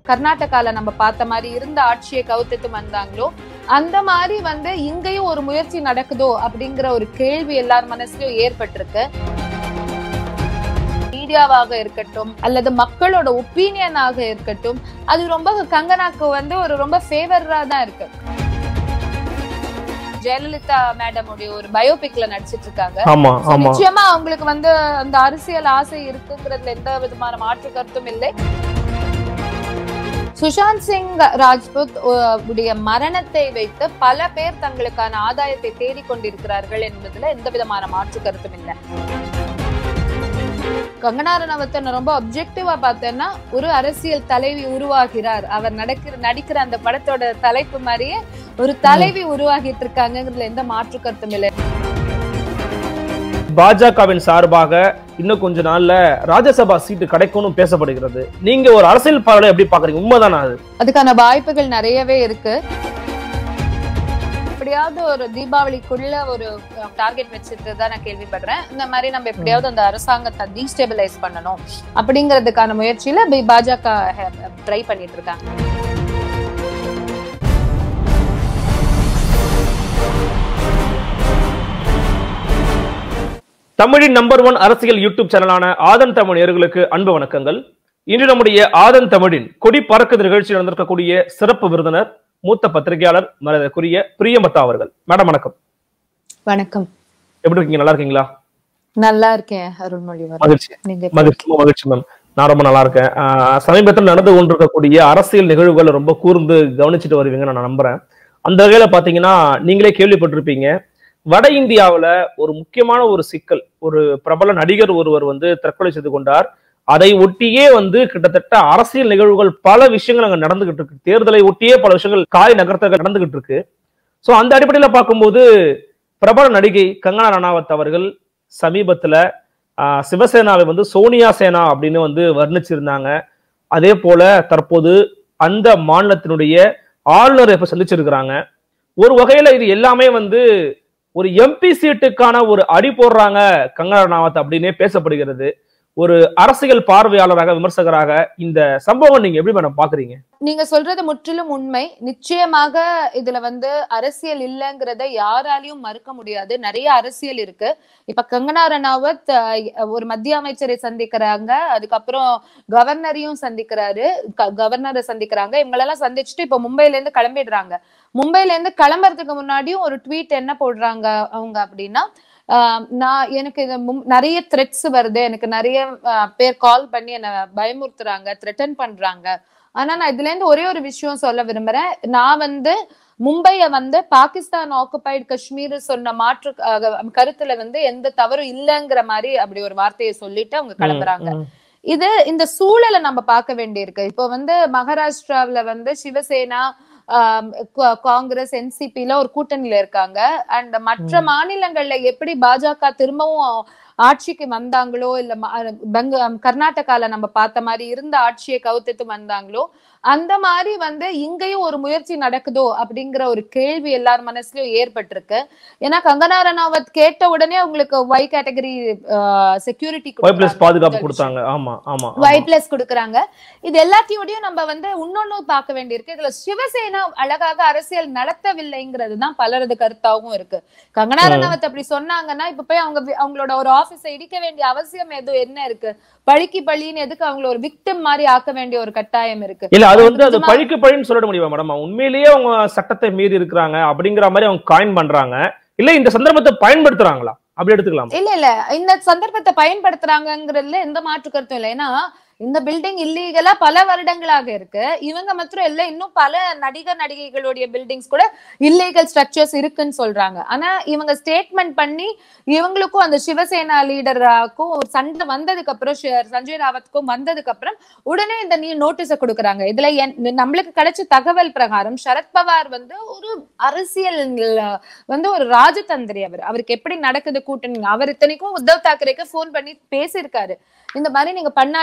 கர்நாடகால நம்ம பார்த்த மாதிரி இருந்த ஆட்சியை கவுத்துட்டு வந்தாங்களோ அந்த மாதிரி வந்து இங்கேயும் ஒரு முயற்சி நடக்குதோ அப்படிங்கிற ஒரு கேள்வி எல்லார் மனசுலயும் ஏற்பட்டிருக்கு மீடியாவாக இருக்கட்டும் அல்லது மக்களோட ஒப்பீனியனாக இருக்கட்டும் அது ரொம்ப கங்கனாக்கு வந்து ஒரு ரொம்ப ஃபேவரா தான் இருக்கு ஜெயலலிதா மேடமுடைய ஒரு பயோபிக்ல நடிச்சிட்டு இருக்காங்க ஆமா So, ஆமா நிச்சயமா அவங்களுக்கு வந்து அந்த அரசியல் ஆசை இருக்குங்கிறதுல எந்த விதமான மாற்று கருத்தும் இல்லை சுஷாந்த் சிங் ராஜ்புத் அஹ், உடைய மரணத்தை வைத்து பல பேர் தங்களுக்கான ஆதாயத்தை தேடிக்கொண்டிருக்கிறார்கள் என்பதுல எந்த விதமான மாற்று கருத்தும் இல்லை கங்கனா ரனாவத்தை நான் ரொம்ப அப்ஜெக்டிவா பார்த்தேன்னா ஒரு அரசியல் தலைவி உருவாகிறார் அவர் நடக்கிற நடிக்கிற அந்த படத்தோட தலைப்பு மாதிரியே ஒரு தலைவி உருவாகிட்டு இருக்காங்கிறதுல எந்த மாற்று கருத்தும் இல்லை பாஜகவின் சார்பாக இன்னும் கொஞ்ச நாள்ல ராஜ்யசபா சீட்டு கிடைக்கும்னு பேசப்படுகிறது நீங்க ஒரு அரசியல் பார்வையில எப்படி பாக்குறீங்க உண்மைதானா அது அதுக்கான வாய்ப்புகள் நிறையவே இருக்கு எப்படியாவது ஒரு தீபாவளிக்குள்ள ஒரு டார்கெட் வச்சுட்டு தான் நான் கேள்விப்படுறேன் இந்த மாதிரி நம்ம எப்படியாவது அந்த அரசாங்கத்தை டீஸ்டெபிலைஸ் பண்ணணும் அப்படிங்கிறதுக்கான முயற்சியில பி- பாஜக ட்ரை பண்ணிட்டு இருக்காங்க தமிழின் நம்பர் ஒன் அரசியல் யூடியூப் சேனலான ஆதன் தமிழ் நேயர்களுக்கு அன்பு வணக்கங்கள் இன்று நம்முடைய ஆதன் தமிழின் கொடி பறக்குது நிகழ்ச்சியில் நடந்திருக்கக்கூடிய சிறப்பு விருந்தினர் மூத்த பத்திரிகையாளர் மரியாதைக்குரிய பிரியம்பத்தா அவர்கள் மேடம் வணக்கம் வணக்கம் எப்படி இருக்கீங்க நல்லா இருக்கீங்களா நல்லா இருக்கேன் அருள்மொழிவர் மகிழ்ச்சி நீங்க எப்படி மகிழ்ச்சி ரொம்ப மகிழ்ச்சி மேம் நான் ரொம்ப நல்லா இருக்கேன் ஆஹ் சமீபத்தில் நடந்து கொண்டிருக்கக்கூடிய அரசியல் நிகழ்வுகளை ரொம்ப கூர்ந்து கவனிச்சுட்டு வருவீங்கன்னு நான் நம்புறேன் அந்த வகையில பாத்தீங்கன்னா நீங்களே கேள்விப்பட்டிருப்பீங்க வட இந்தியாவுல ஒரு முக்கியமான ஒரு சிக்கல் ஒரு பிரபல நடிகர் ஒருவர் வந்து தற்கொலை செய்து கொண்டார் அதை ஒட்டியே வந்து கிட்டத்தட்ட அரசியல் நிகழ்வுகள் பல விஷயங்கள் அங்க நடந்துகிட்டு இருக்கு தேர்தலை ஒட்டியே பல விஷயங்கள் காய் நகர்த்தங்கள் நடந்துகிட்டு இருக்கு சோ அந்த அடிப்படையில பார்க்கும்போது பிரபல நடிகை கங்கனா ரணாவத் அவர்கள் சமீபத்துல ஆஹ் சிவசேனாவை வந்து சோனியா சேனா அப்படின்னு வந்து வர்ணிச்சிருந்தாங்க அதே போல தற்போது அந்த மாநிலத்தினுடைய ஆளுநரை இப்ப சந்திச்சிருக்கிறாங்க ஒரு வகையில இது எல்லாமே வந்து ஒரு எம்பி சீட்டுக்கான ஒரு அடி போடுறாங்க கங்கனா ரனாவத் அப்படின்னே பேசப்படுகிறது ஒரு அரசியல் பார்வையாளராக விமர்சகராக இந்த சம்பவம் நீங்க எப்படி மேடம் பாக்குறீங்க நீங்க சொல்றது முற்றிலும் உண்மை நிச்சயமாக இதுல வந்து அரசியல் இல்லைங்கிறத யாராலையும் மறுக்க முடியாது நிறைய அரசியல் இருக்கு இப்ப கங்கனா ரணாவத் அஹ், ஒரு மத்திய அமைச்சரை சந்திக்கிறாங்க அதுக்கப்புறம் கவர்னரையும் சந்திக்கிறாரு க- கவர்னரை சந்திக்கிறாங்க இவங்களெல்லாம் சந்திச்சுட்டு இப்ப மும்பைல இருந்து கிளம்பிடுறாங்க மும்பைல இருந்து கிளம்புறதுக்கு முன்னாடியும் ஒரு ட்வீட் என்ன போடுறாங்க அவங்க அப்படின்னா ஆஹ் நான் எனக்கு இது மும்- நிறைய த்ரெட்ஸ் வருது எனக்கு நிறைய ஆஹ் பேர் கால் பண்ணி என்ன பயமுறுத்துறாங்க த்ரெட்டன் பண்றாங்க ஆனா நான் இதுல இருந்து ஒரே ஒரு விஷயம் சொல்ல விரும்புறேன் நான் வந்து மும்பைய வந்து பாகிஸ்தான் ஆக்குபைடு காஷ்மீர் சொன்ன மாற்று அஹ், கருத்துல வந்து எந்த தவறும் இல்லைங்கிற மாதிரி அப்படி ஒரு வார்த்தையை சொல்லிட்டு அவங்க கிளம்புறாங்க ம், ம். இது இந்த சூழலை நம்ம பார்க்க வேண்டியிருக்கு இப்போ வந்து மகாராஷ்டிராவுல வந்து சிவசேனா ஆம், கா- காங்கிரஸ் என்சிபில ஒரு கூட்டணியில இருக்காங்க அண்ட் மற்ற மாநிலங்கள்ல எப்படி பாஜக திரும்பவும் ஆட்சிக்கு வந்தாங்களோ இல்ல ம- பெங்க கர்நாடகால நம்ம பார்த்த மாதிரி இருந்த ஆட்சியை கவுத்துட்டு வந்தாங்களோ அந்த மாதிரி வந்து இங்கேயும் ஒரு முயற்சி நடக்குதோ அப்படிங்கிற ஒரு கேள்வி எல்லார் மனசுலயும் ஏற்பட்டிருக்கு ஏன்னா கங்கனா ரனாவத் கேட்ட உடனே உங்களுக்கு Y category security Y plus பாதுகாப்பு கொடுத்தாங்க ஆமா ஆமா ஆமா. ஒய் பிளஸ் கொடுக்குறாங்க இது எல்லாத்தையோடயும் நம்ம வந்து இன்னொன்னு பார்க்க வேண்டியிருக்கு இதுல சிவசேனா அழகாக அரசியல் நடத்தவில்லைங்கிறது தான் பலரது கருத்தாவும் இருக்கு கங்கனா ம். ரணாவத் அப்படி சொன்னாங்கன்னா இப்ப போய் அவங்க வி- அவங்களோட ஒரு ஆபீஸை இடிக்க வேண்டிய அவசியம் எதுவும் என்ன இருக்கு பழிக்கு பழின்னு எதுக்கு அவங்கள ஒரு விக்டிம் மாதிரி ஆக்க வேண்டிய ஒரு கட்டாயம் இருக்கு இல்ல அது வந்து அது நிஜமா- பழிக்கு பழின்னு சொல்லிட முடியுமா மேடம் உண்மையிலேயே அவங்க சட்டத்தை மீறி இருக்கிறாங்க அப்படிங்கிற மாதிரி அவங்க காயின் பண்றாங்க இல்ல இந்த சந்தர்ப்பத்தை பயன்படுத்துறாங்களா அப்படி எடுத்துக்கலாம் இல்ல இல்ல இந்த சந்தர்ப்பத்தை பயன்படுத்துறாங்கங்கிறதுல எந்த மாற்று கருத்தும் இல்லை ஏன்னா இந்த பில்டிங் இல்லீகலா பல வருடங்களாக இருக்கு இவங்க மாத்திரம் இல்ல இன்னும் பல நடிகர் நடிகைகளுடைய பில்டிங்ஸ் கூட இல்லீகல் ஸ்ட்ரக்சர்ஸ் இருக்குன்னு சொல்றாங்க ஆனா இவங்க ஸ்டேட்மெண்ட் பண்ணி இவங்களுக்கும் அந்த சிவசேனா லீடருக்கும் ஒரு சண்டை வந்ததுக்கு அப்புறம் ஷி- சஞ்சய் ராவத்துக்கும் வந்ததுக்கு அப்புறம் உடனே இந்த நீ நோட்டீஸ கொடுக்குறாங்க இதுல என்- நம்மளுக்கு கிடைச்ச தகவல் பிரகாரம் சரத்பவார் வந்து ஒரு அரசியல் வந்து ஒரு ராஜதந்திரி அவர் அவருக்கு எப்படி நடக்குது கூட்டணி அவர் இத்தனைக்கும் உத்தவ் தாக்கரேக்கு ஃபோன் பண்ணி பேசியிருக்காரு இந்த மாதிரி நீங்க பண்ணாதீங்க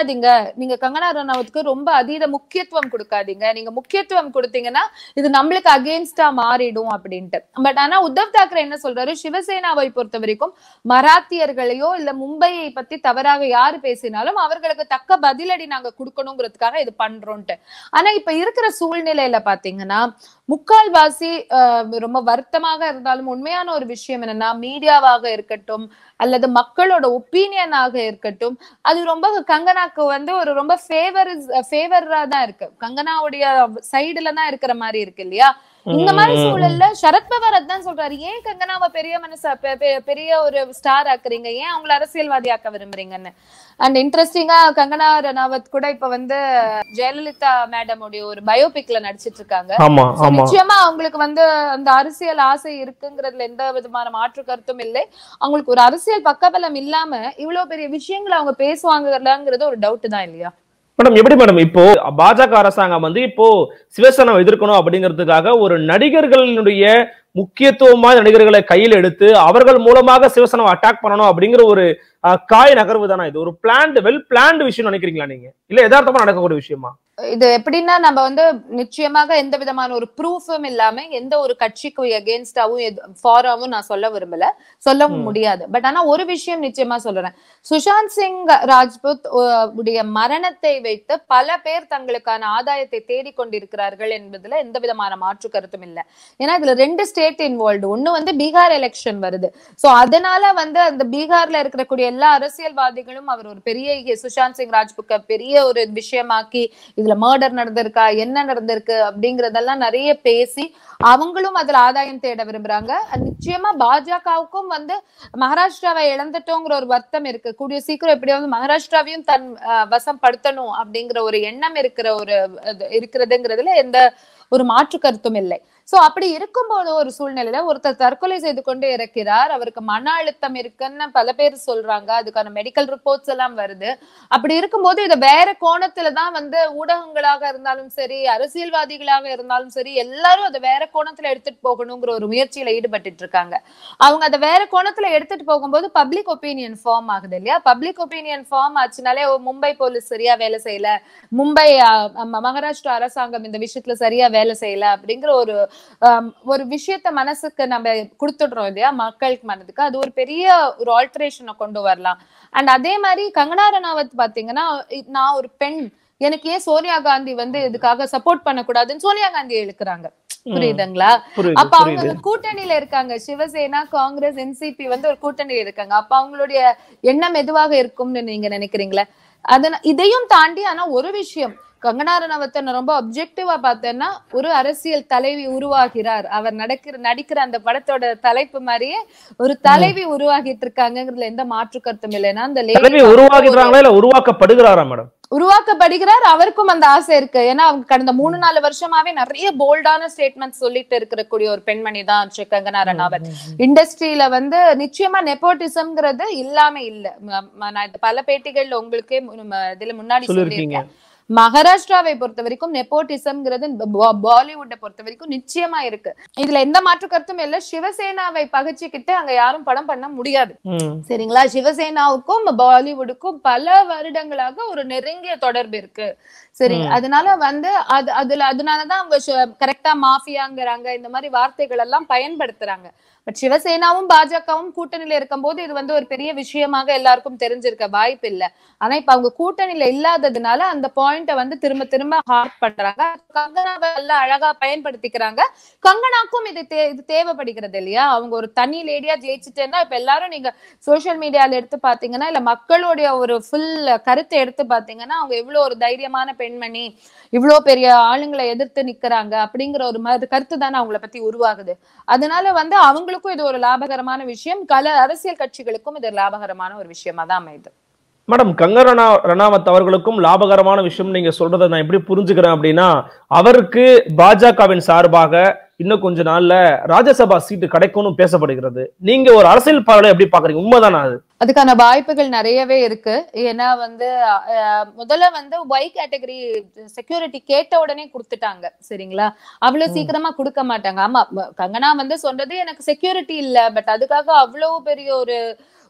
நீங்க கங்கனா ரனாவத்துக்கு ரொம்ப அதீத முக்கியத்துவம் கொடுக்காதீங்க நீங்க முக்கியத்துவம் கொடுத்தீங்கன்னா இது நம்மளுக்கு அகேன்ஸ்டா மாறிடும் அப்படின்ட்டு பட் ஆனா உத்தவ் தாக்கரே என்ன சொல்றாரு சிவசேனாவை பொறுத்த வரைக்கும் மராத்தியர்களையோ இல்ல மும்பையை பத்தி தவறாக யாரு பேசினாலும் அவர்களுக்கு தக்க பதிலடி நாங்க கொடுக்கணுங்கிறதுக்காக இது பண்றோம்ட்டு ஆனா இப்ப இருக்கிற சூழ்நிலையில பாத்தீங்கன்னா முக்கால்வாசி ஆஹ், ரொம்ப வருத்தமாக இருந்தாலும் உண்மையான ஒரு விஷயம் என்னன்னா மீடியாவாக இருக்கட்டும் அல்லது மக்களோட ஒப்பீனியனாக இருக்கட்டும் அது ரொம்ப கங்கனாக்கு வந்து ஒரு ரொம்ப ஃபேவர் ஃபேவரா தான் இருக்கு கங்கனாவுடைய சைடுல தான் இருக்கிற மாதிரி இருக்கு இல்லையா இந்த மாதிரி ம், ம், ம். சூழல்ல சரத்பவார் அதான் சொல்றாரு ஏன் கங்கனாவை பெரிய மனசா பெ- பெ- பெரிய ஒரு ஸ்டார் ஆக்குறீங்க ஏன் அவங்கள அரசியல்வாதி ஆக்க விரும்புறீங்கன்னு அண்ட் இன்ட்ரெஸ்டிங்கா கங்கனா ரனாவத் கூட இப்ப வந்து ஜெயலலிதா மேடம் உடைய ஒரு பயோபிக்ல நடிச்சிட்டு இருக்காங்க ஆமா So, ஆமா நிச்சயமா அவங்களுக்கு வந்து அந்த அரசியல் ஆசை இருக்குங்கிறதுல எந்த விதமான மாற்று கருத்தும் இல்லை அவங்களுக்கு ஒரு அரசியல் பக்கபலம் இல்லாம இவ்வளவு பெரிய விஷயங்களை அவங்க பேசுவாங்கங்கிறது ஒரு டவுட் தான் இல்லையா மேடம் எப்படி மேடம் இப்போ பாஜக அரசாங்கம் வந்து இப்போ சிவசேனாவை எதிர்க்கணும் அப்படிங்கிறதுக்காக ஒரு நடிகர்களுடைய முக்கியத்துவமான நடிகர்களை கையில் எடுத்து அவர்கள் மூலமாக சிவசேனாவை அட்டாக் பண்ணணும் அப்படிங்கிற ஒரு அஹ், காய் நகர்வு தானே இது ஒரு பிளான்டு வெல் பிளான்டு விஷயம் நினைக்கிறீங்களா நீங்க இல்ல யதார்த்தமா நடக்கக்கூடிய விஷயமா இது எப்படின்னா நம்ம வந்து நிச்சயமாக எந்த விதமான ஒரு ப்ரூஃபும் இல்லாம எந்த ஒரு கட்சிக்கு எகேன்ஸ்டாவும் ஃபாராவும் நான் சொல்ல விரும்பல சொல்லவும் ம். முடியாது பட் ஆனா ஒரு விஷயம் நிச்சயமா சொல்றேன் சுஷாந்த் சிங் ராஜ்புத் அஹ், உடைய மரணத்தை வைத்து பல பேர் தங்களுக்கான ஆதாயத்தை தேடிக்கொண்டிருக்கிறார்கள் என்பதுல எந்த விதமான மாற்று கருத்தும் இல்லை ஏன்னா இதுல ரெண்டு ஸ்டேட் இன்வால்வ்டு ஒண்ணு வந்து பீகார் எலெக்ஷன் வருது சோ அதனால வந்து அந்த பீகார்ல இருக்கக்கூடிய எல்லா அரசியல்வாதிகளும் அவர் ஒரு பெரிய சுஷாந்த் சிங் ராஜ்புக்க பெரிய ஒரு விஷயமாக்கி இதுல மர்டர் நடந்திருக்கா என்ன நடந்திருக்கு அப்படிங்கறதெல்லாம் நிறைய பேசி அவங்களும் அதுல ஆதாயம் தேட விரும்புறாங்க அது நிச்சயமா பாஜகவுக்கும் வந்து மகாராஷ்டிராவை இழந்துட்டோங்கிற ஒரு வருத்தம் இருக்கு கூடிய சீக்கிரம் எப்படியாவது மகாராஷ்டிராவையும் தன் அஹ், வசம் படுத்தணும் அப்படிங்கிற ஒரு எண்ணம் இருக்கிற ஒரு இது இருக்கிறதுங்கிறதுல எந்த ஒரு மாற்று கருத்தும் இல்லை சோ அப்படி இருக்கும்போது ஒரு சூழ்நிலையில ஒருத்தர் தற்கொலை செய்து கொண்டு இருக்கிறார் அவருக்கு மன அழுத்தம் இருக்குன்னு பல பேர் சொல்றாங்க அதுக்கான மெடிக்கல் ரிப்போர்ட்ஸ் எல்லாம் வருது அப்படி இருக்கும்போது இதை வேற கோணத்துல தான் வந்து ஊடகங்களாக இருந்தாலும் சரி அரசியல்வாதிகளாக இருந்தாலும் சரி எல்லாரும் அதை வேற கோணத்துல எடுத்துட்டு போகணுங்கிற ஒரு முயற்சியில ஈடுபட்டுட்டு இருக்காங்க அவங்க அதை வேற கோணத்துல எடுத்துட்டு போகும்போது பப்ளிக் ஒப்பீனியன் ஃபார்ம் ஆகுது இல்லையா பப்ளிக் ஒப்பீனியன் ஃபார்ம் ஆச்சுனாலே ஓ, மும்பை போலீஸ் சரியா வேலை செய்யல மும்பை அ, ம- மகாராஷ்டிரா அரசாங்கம் இந்த விஷயத்துல சரியா வேலை செய்யல அப்படிங்கிற ஒரு ஆம், ஒரு விஷயத்த மனசுக்கு நம்ம கொடுத்துடுறோம் இல்லையா மக்களுக்கு மனதுக்கு அது ஒரு பெரிய ஒரு ஆல்டரேஷனை கொண்டு வரலாம் அண்ட் அதே மாதிரி கங்கனா ரனாவத் பாத்தீங்கன்னா இ- நான் ஒரு பெண் எனக்கு ஏன் சோனியா காந்தி வந்து இதுக்காக சப்போர்ட் பண்ணக்கூடாதுன்னு சோனியா காந்தி இழுக்கிறாங்க புரியுதுங்களா புரியுது அப்ப அவங்க புரியுது ஒரு கூட்டணியில இருக்காங்க சிவசேனா காங்கிரஸ் என்சிபி வந்து ஒரு கூட்டணியில இருக்காங்க அப்ப அவங்களுடைய எண்ணம் எதுவாக இருக்கும்னு நீங்க நினைக்கிறீங்களா அதன இதையும் தாண்டி ஆனா ஒரு விஷயம் கங்கனா ரனாவத்தை நான் ரொம்ப அப்ஜெக்டிவா பார்த்தேன்னா ஒரு அரசியல் தலைவி உருவாகிறார் அவர் நடக்கிற நடிக்கிற அந்த படத்தோட தலைப்பு மாதிரியே ஒரு தலைவி உருவாகிட்டு இருக்காங்கிறதுல எந்த மாற்று கருத்தும் இல்லைன்னா அந்த lady தலைவி உருவாக்கிடுறாங்களா இல்ல உருவாக்கப்படுகிறாரா மேடம் உருவாக்கப்படுகிறார் அவருக்கும் அந்த ஆசை இருக்கு ஏன்னா அவங்க கடந்த மூணு நாலு வருஷமாவே நிறைய போல்டான ஸ்டேட்மெண்ட் சொல்லிட்டு இருக்கக்கூடிய ஒரு பெண்மணி தான் ஸ்ரீ கங்கனா ரனாவத் இண்டஸ்ட்ரியில வந்து நிச்சயமா நெப்போட்டிசம்ங்கிறது இல்லாம இல்ல ம- ம- நான் இது பல பேட்டிகள்ல உங்களுக்கே மு- ம- இதுல முன்னாடி சொல்லிருக்கீங்க சொல்லியிருக்கேன் மகாராஷ்டிராவை பொறுத்த வரைக்கும் நெப்போட்டிசம்ங்கிறது பா- பாலிவுட்டை பொறுத்த வரைக்கும் நிச்சயமா இருக்கு இதுல எந்த மாற்று கருத்தும் இல்ல சிவசேனாவை பகைச்சுக்கிட்டு அங்க யாரும் படம் பண்ண முடியாது ம். சரிங்களா சிவசேனாவுக்கும் பாலிவுட்டுக்கும் பல வருடங்களாக ஒரு நெருங்கிய தொடர்பு இருக்கு சரி ம். அதனால வந்து அது அதுல அதனாலதான் அவங்க கரெக்டா மாஃபியாங்கிறாங்க இந்த மாதிரி வார்த்தைகள் எல்லாம் பயன்படுத்துறாங்க பட் சிவசேனாவும் பாஜகவும் கூட்டணியில இருக்கும்போது இது வந்து ஒரு பெரிய விஷயமாக எல்லாருக்கும் தெரிஞ்சிருக்க வாய்ப்பு இல்ல ஆனா இப்ப அவங்க கூட்டணியில இல்லாததுனால அந்த பாயிண்ட வந்து திரும்ப திரும்ப ஹார்ட் பண்றாங்க கங்கனாவை எல்லாம் அழகா பயன்படுத்திக்கிறாங்க கங்கனாக்கும் இது தே இது தேவைப்படுகிறது இல்லையா அவங்க ஒரு தனி லேடியா ஜெயிச்சுட்டேன்னா இப்ப எல்லாரும் நீங்க சோஷியல் மீடியால எடுத்து பாத்தீங்கன்னா இல்ல மக்களுடைய ஒரு ஃபுல் கருத்தை எடுத்து பாத்தீங்கன்னா அவங்க எவ்வளவு ஒரு தைரியமான பெண்மணி இவ்வளவு பெரிய ஆளுங்களை எதிர்த்து நிக்கிறாங்க அப்படிங்கிற ஒரு ம- கருத்து தானே அவங்கள பத்தி உருவாகுது அதனால வந்து அவங்களுக்கும் இது ஒரு லாபகரமான விஷயம் கல அரசியல் கட்சிகளுக்கும் இது ஒரு லாபகரமான ஒரு விஷயமா தான் அமையுது மேடம் கங்கரனா ரணாவத் அவர்களுக்கும் லாபகரமான விஷயம் நீங்க சொல்றதை நான் எப்படி புரிஞ்சுக்கிறேன் அப்படின்னா அவருக்கு பாஜகவின் சார்பாக இன்னும் கொஞ்ச நாள்ல ராஜ்யசபா சீட்டு கிடைக்கும்னு பேசப்படுகிறது நீங்க ஒரு அரசியல் பார்வையில எப்படி பாக்குறீங்க உண்மைதானா அது அதுக்கான வாய்ப்புகள் நிறையவே இருக்கு ஏன்னா வந்து அஹ், முதல்ல வந்து ஒய் கேட்டகரி செக்யூரிட்டி கேட்ட உடனே கொடுத்துட்டாங்க சரிங்களா அவ்வளவு ம். சீக்கிரமா கொடுக்க மாட்டாங்க ஆமா ம- கங்கனா வந்து சொன்னது எனக்கு செக்யூரிட்டி இல்ல பட் அதுக்காக அவ்வளவு பெரிய ஒரு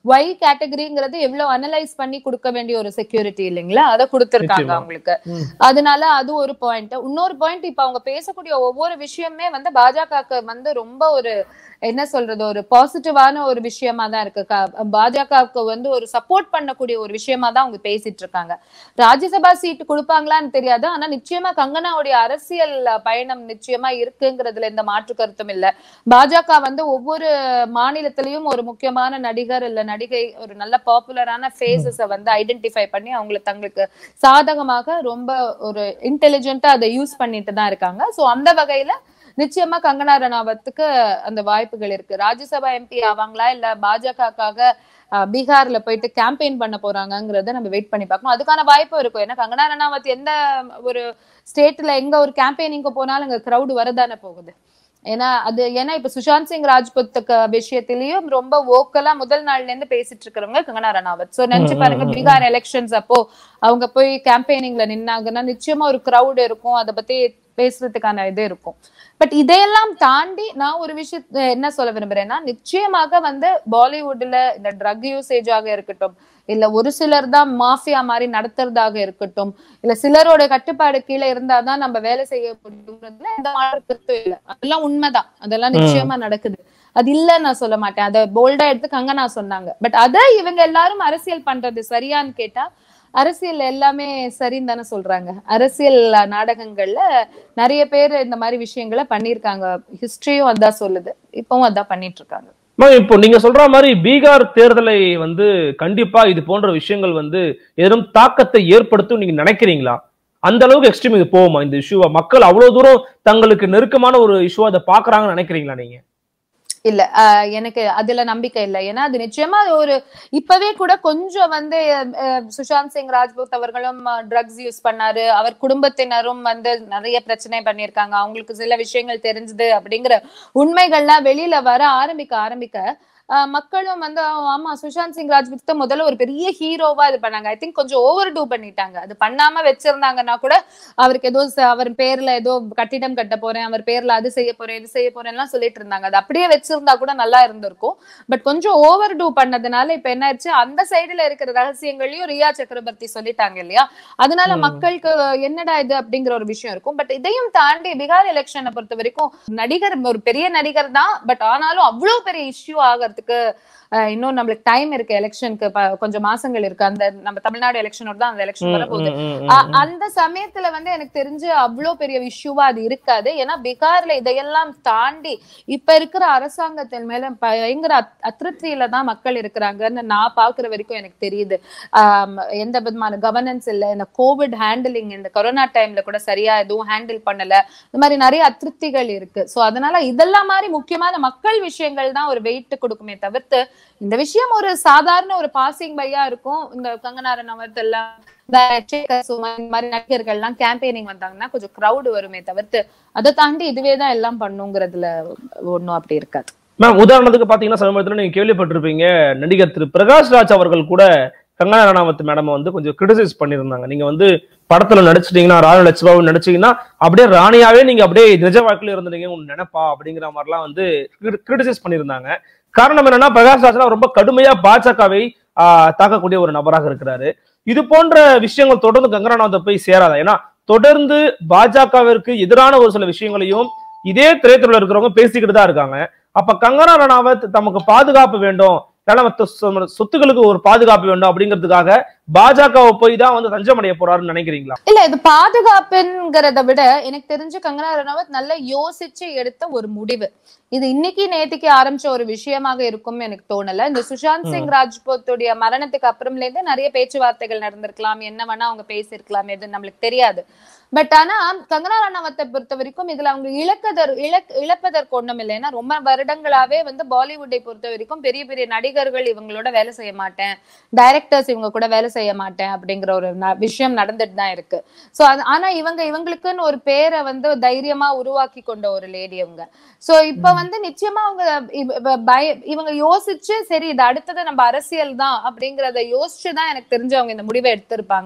ஒய் கேட்டகரிங்கிறது எவ்வளவு அனலைஸ் பண்ணி கொடுக்க வேண்டிய ஒரு செக்யூரிட்டி இல்லைங்களா அதை கொடுத்திருக்காங்க நிச்சயமா. அவங்களுக்கு ம். அதனால அது ஒரு பாயிண்ட் இன்னொரு பாயிண்ட் இப்ப அவங்க பேசக்கூடிய ஒவ்வொரு விஷயமே வந்து பாஜகவுக்கு வந்து ரொம்ப ஒரு என்ன சொல்றது ஒரு பாசிட்டிவான ஒரு விஷயமா தான் இருக்கு க- பாஜகவுக்கு வந்து ஒரு சப்போர்ட் பண்ணக்கூடிய ஒரு விஷயமா தான் அவங்க பேசிட்டு இருக்காங்க ராஜ்யசபா சீட் கொடுப்பாங்களான்னு தெரியாது ஆனா நிச்சயமா கங்கனாவுடைய அரசியல் பயணம் நிச்சயமா இருக்குங்கிறதுல எந்த மாற்று கருத்தும் இல்ல பாஜக வந்து ஒவ்வொரு மாநிலத்திலயும் ஒரு முக்கியமான நடிகர் இல்ல நடிகை ஒரு நல்ல பாப்புலரான ஃபேஸஸ வந்து ஐடென்டிஃபை பண்ணி அவங்களை தங்களுக்கு சாதகமாக ரொம்ப ஒரு இன்டெலிஜென்ட்டா அதை யூஸ் பண்ணிட்டு தான் இருக்காங்க சோ அந்த வகையில நிச்சயமா கங்கனா ரணாவத்துக்கு அந்த வாய்ப்புகள் இருக்கு ராஜ்யசபா எம்பி ஆவாங்களா இல்ல பாஜகக்காக பீகார்ல போயிட்டு கேம்பெயின் பண்ண போறாங்கங்கறத நம்ம வெயிட் பண்ணி பார்க்கணும் அதுக்கான வாய்ப்பு இருக்கும் ஏன்னா கங்கனா ரணாவத் எந்த ஒரு ஸ்டேட்ல எங்க ஒரு கேம்பெயினிங்க்கு போனாலும் அங்க கிரௌடு வரதானே போகுது ஏன்னா அது ஏன்னா இப்ப சுஷாந்த் சிங் ராஜ்புத்துக்கு விஷயத்திலயும் ரொம்ப ஓக்கலா முதல் நாள்ல இருந்து பேசிட்டு இருக்கிறவங்க கங்கனா ரணாவத் சோ நினைச்சு ம், பாருங்க ம், ம். பீகார் எலெக்ஷன்ஸ் அப்போ அவங்க போய் கேம்பெயினிங்ல நின்னாங்கன்னா நிச்சயமா ஒரு கிரௌட் இருக்கும் அதை பத்தி பேசுறதுக்கான இது இருக்கும் பட் இதையெல்லாம் தாண்டி நான் ஒரு விஷயத்த என்ன சொல்ல விரும்புறேன்னா நிச்சயமாக வந்து பாலிவுட்ல இந்த ட்ரக் யூசேஜாக இருக்கட்டும் இல்ல ஒரு சிலர் தான் மாஃபியா மாதிரி நடத்துறதாக இருக்கட்டும் இல்ல சிலரோட கட்டுப்பாடு கீழே இருந்தாதான் நம்ம வேலை செய்ய முடியுங்கிறதுல எந்த மாற்று கருத்தும் இல்ல அதெல்லாம் உண்மைதான் அதெல்லாம் ம். நிச்சயமா நடக்குது அது இல்ல நான் சொல்ல மாட்டேன் அதை போல்டா எடுத்து கங்கனா சொன்னாங்க பட் அத இவங்க எல்லாரும் அரசியல் பண்றது சரியான்னு கேட்டா அரசியல் எல்லாமே சரின்னு தானே சொல்றாங்க அரசியல் நாடகங்கள்ல நிறைய பேர் இந்த மாதிரி விஷயங்களை பண்ணியிருக்காங்க ஹிஸ்டரியும் அதான் சொல்லுது இப்பவும் அதான் பண்ணிட்டு இருக்காங்க மேம் இப்போ நீங்க சொல்ற மாதிரி பீகார் தேர்தலை வந்து கண்டிப்பா இது போன்ற விஷயங்கள் வந்து ஏதும் தாக்கத்தை ஏற்படுத்தும் நீங்க நினைக்கிறீங்களா அந்த அளவுக்கு எக்ஸ்ட்ரீம் இது போகுமா இந்த இஷ்யூவா மக்கள் அவ்வளவு தூரம் தங்களுக்கு நெருக்கமான ஒரு இஷ்யூவா அதை பாக்குறாங்கன்னு நினைக்கிறீங்களா நீங்க இல்ல ஆஹ் எனக்கு அதுல நம்பிக்கை இல்லை ஏன்னா அது நிச்சயமா ஒரு இப்பவே கூட கொஞ்சம் வந்து அஹ், சுஷாந்த் சிங் ராஜ்பூத் அவர்களும் ட்ரக்ஸ் யூஸ் பண்ணாரு அவர் குடும்பத்தினரும் வந்து நிறைய பிரச்சனை பண்ணியிருக்காங்க அவங்களுக்கு சில விஷயங்கள் தெரிஞ்சது அப்படிங்கிற உண்மைகள்லாம் வெளியில வர ஆரம்பிக்க ஆரம்பிக்க ஆஹ், மக்களும் வந்து ஆ, ஆமா சுஷாந்த் சிங் ராஜ்பூத் தான் முதல்ல ஒரு பெரிய ஹீரோவா இது பண்ணாங்க ஐ திங்க் கொஞ்சம் ஓவர் டூ பண்ணிட்டாங்க அது பண்ணாம வச்சிருந்தாங்கன்னா கூட அவருக்கு ஏதோ ச- அவர் பேர்ல ஏதோ கட்டிடம் கட்ட போறேன் அவர் பேர்ல அது செய்ய போறேன் இது செய்ய போறேன் எல்லாம் சொல்லிட்டு இருந்தாங்க அது அப்படியே வச்சிருந்தா கூட நல்லா இருந்திருக்கும் பட் கொஞ்சம் ஓவர் டூ பண்ணதுனால இப்ப என்ன ஆயிடுச்சு அந்த சைடுல இருக்கிற ரகசியங்களையும் ரியா சக்கரவர்த்தி சொல்லிட்டாங்க இல்லையா அதனால ம். மக்களுக்கு என்னடா இது அப்படிங்கிற ஒரு விஷயம் இருக்கும் பட் இதையும் தாண்டி பீகார் எலெக்ஷனை பொறுத்த வரைக்கும் நடிகர் ஒரு பெரிய நடிகர் தான் பட் ஆனாலும் அவ்வளவு பெரிய இஷ்யூ ஆகிறதுக்கு அஹ், இன்னும் நம்மளுக்கு டைம் இருக்கு எலெக்ஷனுக்கு கொஞ்சம் மாசங்கள் இருக்கு அந்த நம்ம தமிழ்நாடு எலெக்ஷனோட தான் அந்த எலெக்ஷன் வரப்போகுது அ- அந்த சமயத்துல வந்து எனக்கு தெரிஞ்சு அவ்வளோ பெரிய இஷ்யூவா அது இருக்காது ஏன்னா பீகார்ல இதையெல்லாம் தாண்டி இப்ப இருக்கிற அரசாங்கத்தின் மேல பயங்கர அத்- அதிருப்தியில தான் மக்கள் இருக்கிறாங்கன்னு நான் பாக்குற வரைக்கும் எனக்கு தெரியுது ஆம், எந்த விதமான கவர்னன்ஸ் இல்ல இந்த கோவிட் ஹேண்டிலிங் இந்த கொரோனா டைம்ல கூட சரியா எதுவும் ஹேண்டில் பண்ணல இந்த மாதிரி நிறைய அதிருப்திகள் இருக்கு சோ அதனால இதெல்லாம் மாதிரி முக்கியமான மக்கள் விஷயங்கள் தான் ஒரு வெயிட் கொடுக்குமே தவிர்த்து இந்த விஷயம் ஒரு சாதாரண ஒரு பாசிங் பையா இருக்கும் இந்த கங்கனா ரனாவத் எல்லாம் இந்த சேகர் சுமன் இந்த மாதிரி நடிகர்கள் எல்லாம் கேம்பெயினிங் வந்தாங்கன்னா கொஞ்சம் கிரவுட் வருமே தவிர்த்து அதை தாண்டி இதுவே தான் எல்லாம் பண்ணுங்கிறதுல ஒண்ணும் அப்படி இருக்காது மேம் உதாரணத்துக்கு பாத்தீங்கன்னா சமீபத்துல நீங்க கேள்விப்பட்டிருப்பீங்க நடிகர் திரு பிரகாஷ் ராஜ் அவர்கள் கூட கங்கனா ரணாவத் மேடம் வந்து கொஞ்சம் கிரிட்டிசைஸ் பண்ணியிருந்தாங்க நீங்க வந்து படத்துல நடிச்சிட்டீங்கன்னா ராணி லட்சுமாவும் நடிச்சீங்கன்னா அப்படியே ராணியாவே நீங்க அப்படியே நிஜ வாழ்க்கையில இருந்தீங்க உன் நினைப்பா அப்படிங்கிற மாதிரிலாம் வந்து கிரிட்டிசைஸ் பண்ணியிருந்தாங்க காரணம் என்னன்னா பிரகாஷ் ராஜ்லாம் ரொம்ப கடுமையா பாஜகவை ஆஹ், தாக்கக்கூடிய ஒரு நபராக இருக்கிறாரு இது போன்ற விஷயங்கள் தொடர்ந்து கங்கனா ரணாவத்தை போய் சேராதா ஏன்னா தொடர்ந்து பாஜகவிற்கு எதிரான ஒரு சில விஷயங்களையும் இதே திரைத்துறையில இருக்கிறவங்க பேசிக்கிட்டு தான் இருக்காங்க அப்ப கங்கனா ரணாவத் தமக்கு பாதுகாப்பு வேண்டும் ஏன்னா மத்த சொ- சொத்துக்களுக்கு ஒரு பாதுகாப்பு வேண்டும் அப்படிங்கிறதுக்காக பாஜகவை போய் தான் வந்து தஞ்சம் அடைய போறாருன்னு நினைக்கிறீங்களா இல்ல இது பாதுகாப்புங்கிறத விட எனக்கு தெரிஞ்சு கங்கனா ரனாவத் நல்லா யோசிச்சு எடுத்த ஒரு முடிவு இது இன்னைக்கு நேத்திக்கு ஆரம்பிச்ச ஒரு விஷயமாக இருக்கும்னு எனக்கு தோணல இந்த சுஷாந்த் சிங் ராஜ்பூத்துடைய மரணத்துக்கு அப்புறம்ல இருந்தே நிறைய பேச்சுவார்த்தைகள் நடந்திருக்கலாம் என்ன வேணா அவங்க பேசியிருக்கலாம் எது நம்மளுக்கு தெரியாது பட் ஆனா கங்கனா ரணாவத்தை பொறுத்த வரைக்கும் இதுல அவங்க இழக்கதர் இழக் இழப்பதற்கு ஒண்ணும் இல்லை ஏன்னா ரொம்ப வருடங்களாவே வந்து பாலிவுட்டை பொறுத்த வரைக்கும் பெரிய பெரிய நடிகர்கள் இவங்களோட வேலை செய்ய மாட்டேன் டைரக்டர்ஸ் இவங்க கூட வேலை செய்ய மாட்டேன் அப்படிங்கிற ஒரு ந- விஷயம் நடந்துட்டு தான் இருக்கு சோ அது ஆனா இவங்க இவங்களுக்குன்னு ஒரு பேரை வந்து தைரியமா உருவாக்கி கொண்ட ஒரு லேடி அவங்க சோ இப்ப வந்து நிச்சயமா அவங்க இவ- இவ- பய இவங்க யோசிச்சு சரி இது அடுத்தது நம்ம அரசியல் தான் அப்படிங்கறத யோசிச்சு தான் எனக்கு தெரிஞ்சு அவங்க இந்த முடிவை எடுத்திருப்பாங்க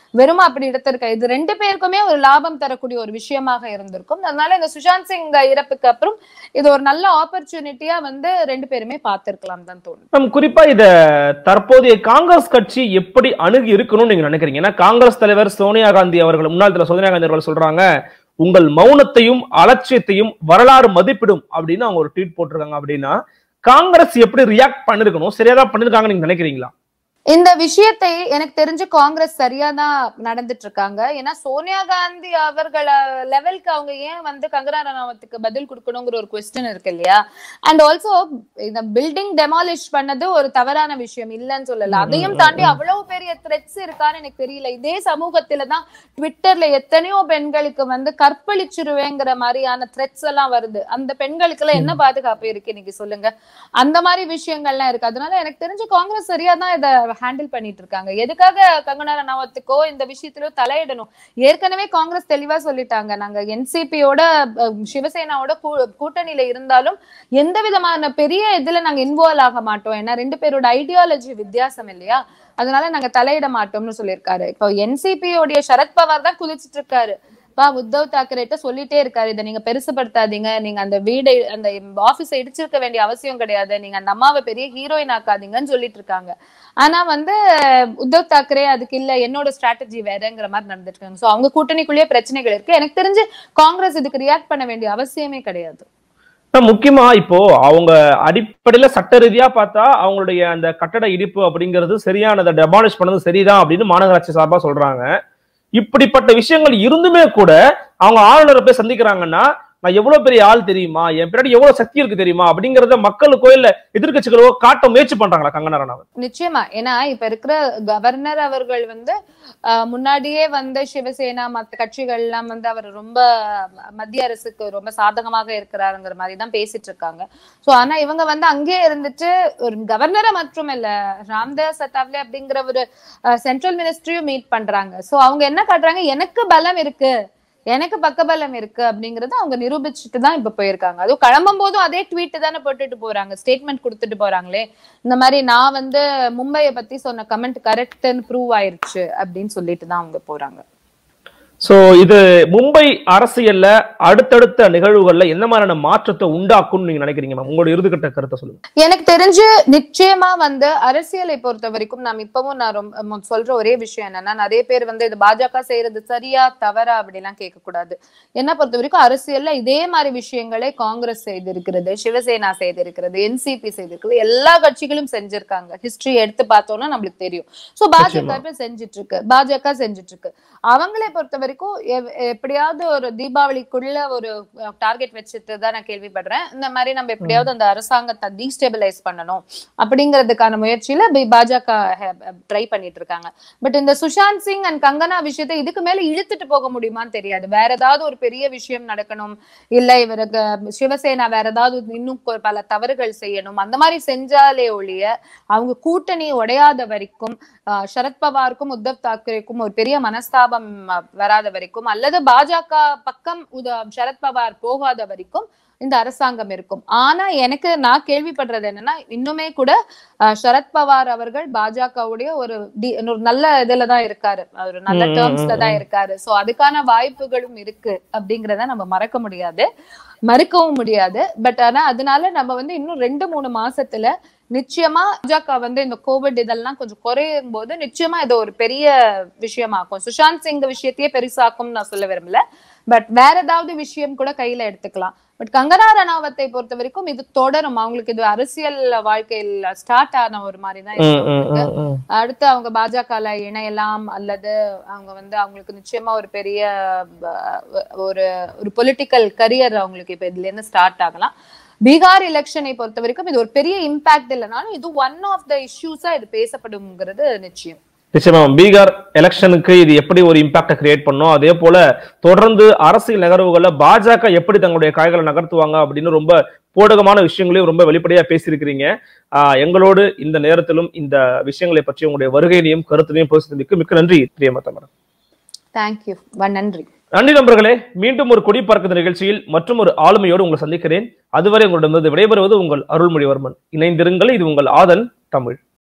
வெறும் அப்படி எடுத்திருக்க இது ரெண்டு பேருக்குமே ஒரு லாபம் தரக்கூடிய ஒரு விஷயமாக இருந்திருக்கும் அதனால இந்த சுஷாந்த் சிங் இறப்புக்கு அப்புறம் இது ஒரு நல்ல ஆப்பர்ச்சுனிட்டியா வந்து ரெண்டு பேருமே பார்த்திருக்கலாம் தான் தோணுது மேம் குறிப்பா இத தற்போதைய காங்கிரஸ் கட்சி எப்படி அணுகி இருக்கணும்னு நீங்க நினைக்கிறீங்க ஏன்னா காங்கிரஸ் தலைவர் சோனியா காந்தி அவர்கள் முன்னாள் தலைவர் சோனியா காந்தி அவர்கள் சொல்றாங்க உங்கள் மௌனத்தையும் அலட்சியத்தையும் வரலாறு மதிப்பிடும் அப்படின்னு அவங்க ஒரு ட்வீட் போட்டிருக்காங்க அப்படின்னா காங்கிரஸ் எப்படி ரியாக்ட் பண்ணிருக்கணும் சரியா தான் பண்ணிருக்காங்க நீங்க நினைக்கிறீங்களா இந்த விஷயத்தை எனக்கு தெரிஞ்சு காங்கிரஸ் சரியா தான் நடந்துட்டு இருக்காங்க ஏன்னா சோனியா காந்தி அவர்கள லெவலுக்கு அவங்க ஏன் வந்து கங்கனா ரணாவத்துக்கு பதில் கொடுக்கணுங்கிற ஒரு கொஸ்டின் இருக்கு இல்லையா அண்ட் ஆல்சோ இந்த பில்டிங் டெமாலிஷ் பண்ணது ஒரு தவறான விஷயம் இல்லைன்னு சொல்லல அதையும் தாண்டி அவ்வளவு பெரிய த்ரெட்ஸ் இருக்கான்னு எனக்கு தெரியல இதே சமூகத்துல தான் ட்விட்டர்ல எத்தனையோ பெண்களுக்கு வந்து கற்பழிச்சிருவேங்கிற மாதிரியான த்ரெட்ஸ் எல்லாம் வருது அந்த பெண்களுக்கு எல்லாம் என்ன பாதுகாப்பு இருக்கு இன்னைக்கு சொல்லுங்க அந்த மாதிரி விஷயங்கள்லாம் இருக்கு அதனால எனக்கு தெரிஞ்சு காங்கிரஸ் சரியா தான் இதை ஹேண்டில் பண்ணிட்டு இருக்காங்க எதுக்காக கங்கனா ரனாவத்துக்கோ இந்த விஷயத்திலோ தலையிடணும் ஏற்கனவே காங்கிரஸ் தெளிவா சொல்லிட்டாங்க நாங்க என்சிபியோட சிவசேனாவோட கூ- கூட்டணியில இருந்தாலும் எந்த விதமான பெரிய இதுல நாங்க இன்வால்வ் ஆக மாட்டோம் ஏன்னா ரெண்டு பேரோட ஐடியாலஜி வித்தியாசம் இல்லையா அதனால நாங்க தலையிட மாட்டோம்னு சொல்லியிருக்காரு இப்போ என்சிபியோடைய சரத்பவார் தான் குதிச்சிட்டு இருக்காரு பா உத்தவ் தாக்கரேட்ட சொல்லிட்டே இருக்காரு இதை நீங்க பெருசுபடுத்தாதீங்க நீங்க அந்த வீடை அந்த ஆபீஸை இடிச்சிருக்க வேண்டிய அவசியம் கிடையாது நீங்க அந்த அம்மாவை பெரிய ஹீரோயின் ஆக்காதீங்கன்னு சொல்லிட்டு இருக்காங்க ஆனா வந்து உத்தவ் தாக்கரே அதுக்கு இல்ல என்னோட ஸ்ட்ராட்டஜி வேறங்கிற மாதிரி நடந்துட்டு இருக்காங்க சோ அவங்க கூட்டணிக்குள்ளேயே பிரச்சனைகள் இருக்கு எனக்கு தெரிஞ்சு காங்கிரஸ் இதுக்கு ரியாக்ட் பண்ண வேண்டிய அவசியமே கிடையாது ஆனா, முக்கியமா இப்போ அவங்க அடிப்படையில சட்ட ரீதியா பார்த்தா அவங்களுடைய அந்த கட்டட இடிப்பு அப்படிங்கிறது சரியானதை டெமாலிஷ் பண்ணது சரிதான் அப்படின்னு மாநகராட்சி சார்பா சொல்றாங்க இப்படிப்பட்ட விஷயங்கள் இருந்துமே கூட அவங்க ஆளுநரை போய் சந்திக்கிறாங்கன்னா நான் எவ்வளவு பெரிய ஆள் தெரியுமா என் பின்னாடி எவ்வளவு சக்தி இருக்கு தெரியுமா அப்படிங்கறத மக்களுக்கோ இல்ல எதிர்க்கட்சிகளோ காட்ட முயற்சி பண்றாங்களா கங்கனா ரனாவத் நிச்சயமா ஏன்னா இப்ப இருக்கிற கவர்னர் அவர்கள் வந்து ஆஹ், முன்னாடியே வந்து சிவசேனா மத்த கட்சிகள் எல்லாம் வந்து அவர் ரொம்ப மத்திய அரசுக்கு ரொம்ப சாதகமாக இருக்கிறாருங்கிற மாதிரி தான் பேசிட்டு இருக்காங்க சோ ஆனா இவங்க வந்து அங்கேயே இருந்துட்டு ஒரு கவர்னரை மற்றும் இல்ல ராம்தாஸ் அத்தாவ்லே அப்படிங்கிற ஒரு சென்ட்ரல் மினிஸ்ட்ரியும் மீட் பண்றாங்க சோ அவங்க என்ன காட்டுறாங்க எனக்கு பலம் இருக்கு எனக்கு பக்கபலம் இருக்கு அப்படிங்கறத அவங்க நிரூபிச்சுட்டு தான் இப்ப போயிருக்காங்க அதுவும் கிளம்பும் போதும் அதே ட்வீட் தானே போட்டுட்டு போறாங்க ஸ்டேட்மெண்ட் கொடுத்துட்டு போறாங்களே இந்த மாதிரி நான் வந்து மும்பையை பத்தி சொன்ன கமெண்ட் கரெக்ட்னு ப்ரூவ் ஆயிருச்சு அப்படின்னு சொல்லிட்டு தான் அவங்க போறாங்க சோ இது மும்பை அரசியல்ல அடுத்தடுத்த நிகழ்வுகள்ல என்ன மாதிரியான மாற்றத்தை உண்டாக்கும்னு நீங்க நினைக்கிறீங்க மேம் உங்களோட இறுதிக்கட்ட கருத்தை சொல்லுங்க எனக்கு தெரிஞ்சு நிச்சயமா வந்து அரசியலை பொறுத்த வரைக்கும் நாம் இப்பவும் நான் ரொம்ப ம- சொல்ற ஒரே விஷயம் என்னன்னா நிறைய பேர் வந்து இது பாஜக செய்யறது சரியா தவறா அப்படிலாம் கேட்க கூடாது என்ன பொறுத்த வரைக்கும் அரசியல்ல இதே மாதிரி விஷயங்களை காங்கிரஸ் செய்திருக்கிறது சிவசேனா செய்திருக்கிறது என்சிபி செய்திருக்கிறது எல்லா கட்சிகளும் செஞ்சிருக்காங்க ஹிஸ்டரி எடுத்து பார்த்தோம்னா நம்மளுக்கு தெரியும் சோ பாஜக நிச்சயமா. இப்ப செஞ்சுட்டு இருக்கு பாஜக செஞ்சுட்டு இருக்கு அவங்களை பொறுத்த வரைக்கும் எவ்- எப்படியாவது ஒரு தீபாவளிக்குள்ள ஒரு டார்கெட் வச்சுட்டு தான் நான் கேள்விப்படுறேன் இந்த மாதிரி நம்ம எப்படியாவது அந்த அரசாங்கத்தை டீஸ்டெபிலைஸ் பண்ணணும் அப்படிங்கிறதுக்கான முயற்சியில பி- பாஜக ட்ரை பண்ணிட்டு இருக்காங்க பட் இந்த சுஷாந்த் சிங் அண்ட் கங்கனா விஷயத்தை இதுக்கு மேல இழுத்துட்டு போக முடியுமான்னு தெரியாது வேற ஏதாவது ஒரு பெரிய விஷயம் நடக்கணும் இல்ல இவருக்கு சிவசேனா வேற ஏதாவது இன்னும் கொ- பல தவறுகள் செய்யணும் அந்த மாதிரி செஞ்சாலே ஒழிய அவங்க கூட்டணி உடையாத வரைக்கும் ஆஹ், சரத்பவாருக்கும் உத்தவ் தாக்கரேக்கும் ஒரு பெரிய மனஸ்தாபம் அஹ், வராத வரைக்கும் அல்லது பாஜக பக்கம் உத- சரத்பவார் போகாத வரைக்கும் இந்த அரசாங்கம் இருக்கும் ஆனா எனக்கு நான் கேள்விப்படுறது என்னன்னா இன்னுமே கூட அஹ், சரத்பவார் அவர்கள் பாஜகவுடைய ஒரு டி- ஒரு நல்ல இதுல தான் இருக்காரு ஒரு நல்ல ம், ம், டேர்ம்ஸ்ல தான் ம். இருக்காரு சோ அதுக்கான வாய்ப்புகளும் இருக்கு அப்படிங்கறத நம்ம மறக்க முடியாது மறுக்கவும் முடியாது பட் ஆனா அதனால நம்ம வந்து இன்னும் ரெண்டு மூணு மாசத்துல நிச்சயமா பாஜக வந்து இந்த கோவிட் இதெல்லாம் கொஞ்சம் குறையும் போது நிச்சயமா இது ஒரு பெரிய விஷயமாக்கும் சுஷாந்த் சிங் விஷயத்தையே பெருசாக்கும் நான் சொல்ல விரும்பல பட் வேற ஏதாவது விஷயம் கூட கையில எடுத்துக்கலாம் பட் கங்கனா ரனாவத்தை பொறுத்த வரைக்கும் இது தொடரும் அவங்களுக்கு இது அரசியல் வாழ்க்கையில் ஸ்டார்ட் ஆன ஒரு மாதிரி தான் ம், ம், இருக்கு ம், ம். அடுத்து அவங்க பாஜகல இணையலாம் அல்லது அவங்க வந்து அவங்களுக்கு நிச்சயமா ஒரு பெரிய அஹ், ஒரு ஒரு பொலிட்டிக்கல் கரியர் அவங்களுக்கு இப்ப இதுல இருந்து ஸ்டார்ட் ஆகலாம் பீகார் எலெக்ஷனை பொறுத்த வரைக்கும் இது ஒரு பெரிய இம்பாக்ட் இல்லைனாலும் இது ஒன் ஆஃப் த இஷ்யூஸா இது பேசப்படும்ங்கிறது நிச்சயம் நிச்சயமா பீகார் எலெக்ஷனுக்கு இது எப்படி ஒரு இம்பாக்ட கிரியேட் பண்ணும் அதே போல தொடர்ந்து அரசியல் நகர்வுகள்ல பாஜக எப்படி தங்களுடைய காய்களை நகர்த்துவாங்க அப்படின்னு ரொம்ப போடகமான விஷயங்களையும் ரொம்ப வெளிப்படையா பேசியிருக்கிறீங்க ஆஹ் எங்களோடு இந்த நேரத்திலும் இந்த விஷயங்களை பற்றி உங்களுடைய வருகையிலையும் கருத்திலையும் பேசுறதுக்கு மிக்க நன்றி பிரியமத்த மேடம் தேங்க்யூ நன்றி நன்றி நண்பர்களே மீண்டும் ஒரு கொடி பறக்குது நிகழ்ச்சியில் மற்றும் ஒரு ஆளுமையோடு உங்களை சந்திக்கிறேன் அதுவரை உங்களிடமிருந்து விடைபெறுவது உங்கள் அருள்மொழிவர்மன் இணைந்திருங்கள் இது உங்கள் ஆதன் தமிழ்